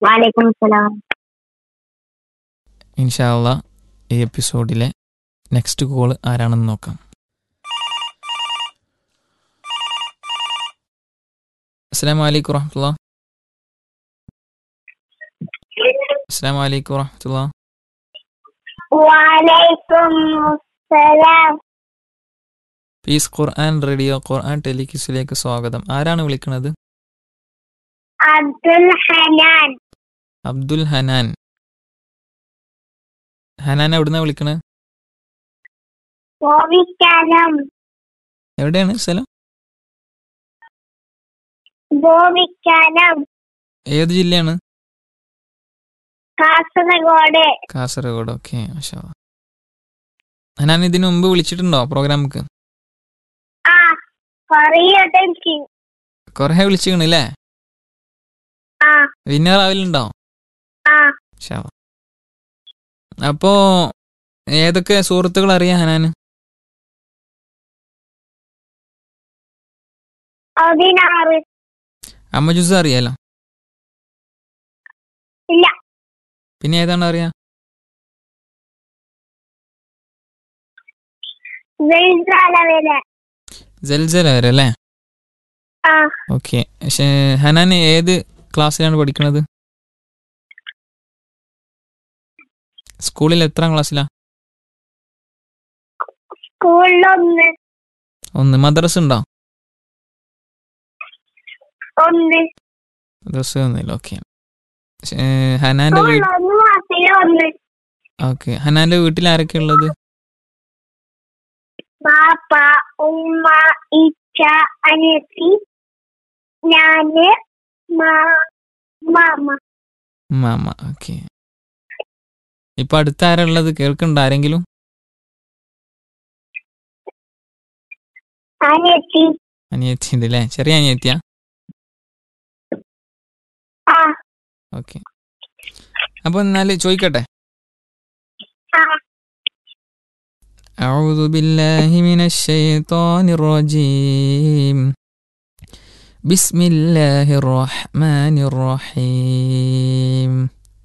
വാലേക്കും സലാം ഇൻഷാല്ല ഈ എപ്പിസോഡിലെ next call ആരാണെന്ന് നോക്കാം അസ്സാം വലൈക്കും വറഹമത്തുള്ള അസ്സാം വലൈക്കും വറഹമത്തുള്ള വാലേക്കും സലാം പീസ് ഖുർആൻ റേഡിയോ ഖുർആൻ ടെലിക്യൂസിലേക്ക് സ്വാഗതം ആരാണ് വിളിക്കുന്നത് അബ്ദുൽ ഹനാൻ അബ്ദുൽ ഹനാൻ ഹനാൻ എവിടുന്നാ വിളിക്കണത് ബോവിക്കാനം എവിടെയാണ് സ്ഥലം ബോവിക്കാനം ഏത് ജില്ലയാണ് കാസർഗോഡ് കാസർഗോഡ് ഓക്കെ മാഷാ അല്ലാ. ഹനാൻ ഇതിനു മുമ്പ് വിളിച്ചിട്ടുണ്ടോ പ്രോഗ്രാമിക്ക് ആ കൊറിയടക്ക് കുറേ വിളിച്ചിക്കണല്ലേ ആ വിന്നർ ആവലുണ്ടോ ആ മാഷാ അല്ലാ. അപ്പോ ഏതൊക്കെ സുഹൃത്തുക്കൾ അറിയാം ഹനാന് പതിനാറ് അമ്മ ജുസ് അറിയാലോ ഇല്ല പിന്നെ ഏതാണ് അറിയാ വെൽസാല വരെ ജൽജല വരെ അല്ലേ ആ ഓക്കെ പക്ഷേ ഹനാൻ ഏത് ക്ലാസ്സിലാണ് പഠിക്കുന്നത് സ്കൂളിൽ എത്രാം ക്ലാസ്സിലാ സ്കൂളിലൊന്ന് ഒന്ന് മദ്രസ ഉണ്ടോ ഒന്ന് മദ്രസ ഒന്നുമില്ല ഓക്കെ ഹനാന്റെ വീട് സ്കൂളിലൊന്ന് മാസത്തിലൊന്ന് ഓക്കെ ഹനാന്റെ വീട്ടിൽ ആരൊക്കെ ഉള്ളത് ബാപ്പ ഉമ്മ ഇച്ച അനിയത്തി ഞാന് മാ- മാമ മാമ ഓക്കെ ഇപ്പൊ അടുത്ത ആരാ ഉള്ളത് കേൾക്കണ്ട ആരെങ്കിലും അനിയത്തി അനിയത്തി ഉണ്ട് അല്ലേ ചെറിയ അനിയത്തിയാ ആ ഓക്കെ അപ്പൊ എന്നാല് ചോദിക്കട്ടെ ആ أعوذ بالله من الشيطان الرجيم بسم الله الرحمن الرحيم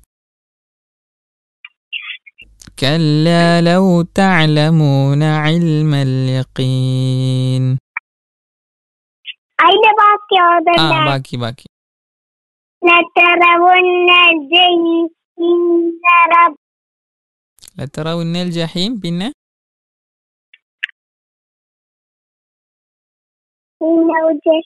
كلا لو تعلمون علم اليقين അതിന്റെ ബാക്കി ആ ഓതണ്ട ബാക്കി ബാക്കി لترون الجحيم رب لترون الجحيم പിന്നെ الوجه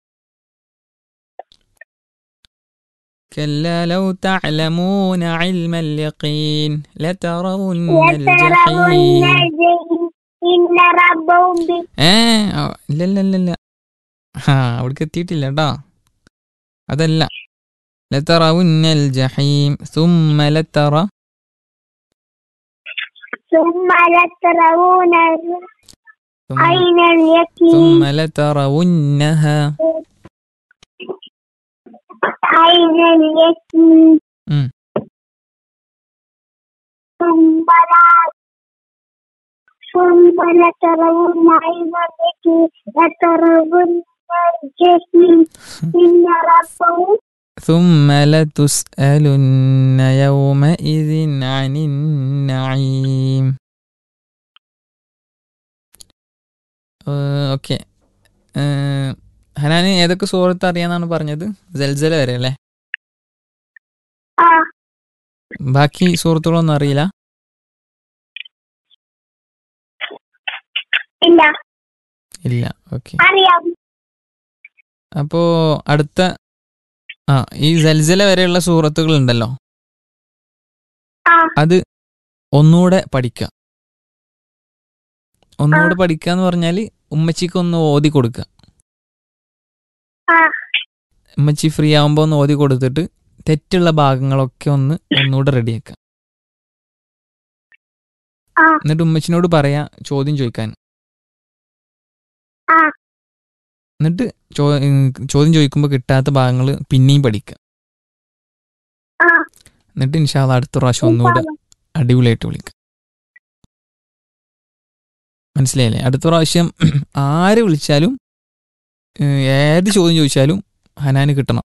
كلا لو تعلمون علم اليقين لترون لترون الجحيم الجحيم إن ربهم بهم ഏ ആ, ഇല്ല ഇല്ല ഇല്ല ഇല്ല ആ അവിടേക്ക് എത്തിയിട്ടില്ല കേട്ടോ അതല്ല ലതറവുന്നൽ ജഹീം സുമ്മ ലതറ ثم لترون ثم- عين اليقين ثم لترونها عين اليقين ഉം. ثم لا ثم لترون عين اليقين لترون الجحيم إن ربهم ثم لتسألن يومئذ عن النعيم ഓക്കെ ഹനാന് ഏതൊക്കെ സുഹൃത്ത് അറിയാന്നാണ് പറഞ്ഞത് ജൽജല വരെ അല്ലേ ആ ബാക്കി സുഹൃത്തുക്കളൊന്നും അറിയില്ല ഇല്ല ഇല്ല ഓക്കെ അറിയാം അപ്പോ അടുത്ത ആ ഈ ജൽജല വരെയുള്ള സുഹൃത്തുക്കൾ ഉണ്ടല്ലോ ആ അത് ഒന്നുകൂടെ പഠിക്കുക ഒന്നുകൂടെ പഠിക്കുക എന്ന് പറഞ്ഞാൽ ഉമ്മച്ചിക്ക് ഒന്ന് ഓതി കൊടുക്കുക ആ ഉമ്മച്ചി ഫ്രീ ആവുമ്പോൾ ഒന്ന് ഓതി കൊടുത്തിട്ട് തെറ്റുള്ള ഭാഗങ്ങളൊക്കെ ഒന്ന് ഒന്നുകൂടെ റെഡിയാക്കുക ആ എന്നിട്ട് ഉമ്മച്ചിനോട് പറയാ ചോദ്യം ചോദിക്കാൻ ആ എന്നിട്ട് ചോ- ഉം, ചോദ്യം ചോദിക്കുമ്പോൾ കിട്ടാത്ത ഭാഗങ്ങൾ പിന്നെയും പഠിക്കുക ആ എന്നിട്ട് ഇൻഷാല്ല അടുത്ത പ്രാവശ്യം ഒന്നുകൂടെ അടിപൊളിയായിട്ട് വിളിക്കുക മനസ്സിലായില്ലേ അടുത്ത പ്രാവശ്യം ആര് വിളിച്ചാലും ഏഹ്, ഏത് ചോദ്യം ചോദിച്ചാലും ഹനാന് കിട്ടണം